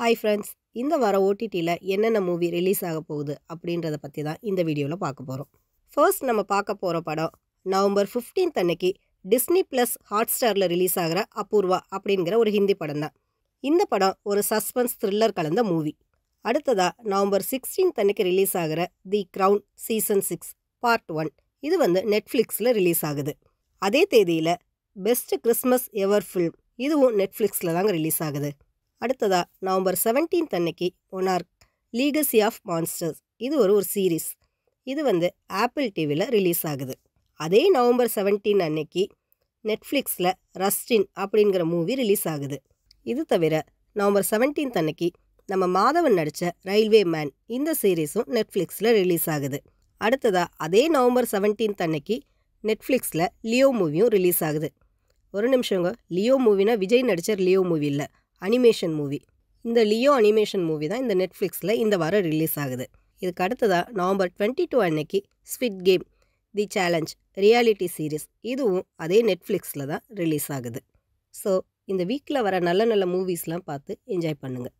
hi friends இந்த வாரம் ஓடிடியில் என்னென்ன மூவி ரிலீஸ் ஆக போகுது அப்படின்றத பற்றி தான் இந்த வீடியோவில் பார்க்க போகிறோம் ஃபர்ஸ்ட் நம்ம பார்க்க போகிற படம் நவம்பர் 15th அன்னைக்கு டிஸ்னி ப்ளஸ் ஹாட் ஸ்டாரில் ரிலீஸ் ஆகிற அபூர்வா அப்படிங்கிற ஒரு ஹிந்தி படம் தான் இந்த படம் ஒரு சஸ்பென்ஸ் த்ரில்லர் கலந்த மூவி அடுத்ததாக நவம்பர் 16th அன்னைக்கு ரிலீஸ் ஆகிற the crown season six part one இது வந்து நெட்ஃப்ளிக்ஸில் ரிலீஸ் ஆகுது அதே தேதியில் பெஸ்ட் கிறிஸ்மஸ் எவர் ஃபில்ம் இதுவும் நெட்ஃப்ளிக்ஸில் தாங்க ரிலீஸ் ஆகுது அடுத்ததாக நவம்பர் 17th அன்னைக்கு ஒனார்க் லீகசி ஆஃப் மான்ஸ்டர்ஸ் இது ஒரு ஒரு சீரீஸ் இது வந்து ஆப்பிள் டிவியில் ரிலீஸ் ஆகுது அதே நவம்பர் 17 அன்னைக்கு நெட்ஃப்ளிக்ஸில் ரஸ்டின் அப்படிங்கிற மூவி ரிலீஸ் ஆகுது இது தவிர நவம்பர் 17th அன்னைக்கு நம்ம மாதவன் நடித்த ரயில்வே மேன் இந்த சீரீஸும் நெட்ஃப்ளிக்ஸில் ரிலீஸ் ஆகுது அடுத்ததாக அதே நவம்பர் 17th அன்னைக்கு நெட்ஃப்ளிக்ஸில் லியோ மூவியும் ரிலீஸ் ஆகுது ஒரு நிமிஷங்க லியோ மூவினா விஜய் நடித்த லியோ மூவி இல்லை அனிமேஷன் மூவி இந்த லியோ அனிமேஷன் மூவி தான் இந்த நெட்ஃப்ளிக்ஸில் இந்த வாரம் ரிலீஸ் ஆகுது இதுக்கு அடுத்ததாக நவம்பர் டுவெண்ட்டி டூ அன்னைக்கு squid game the challenge reality series இதுவும் அதே நெட்ஃப்ளிக்ஸில் தான் ரிலீஸ் ஆகுது ஸோ இந்த வீக்கில் வர நல்ல நல்ல மூவிஸ்லாம் பார்த்து என்ஜாய் பண்ணுங்கள்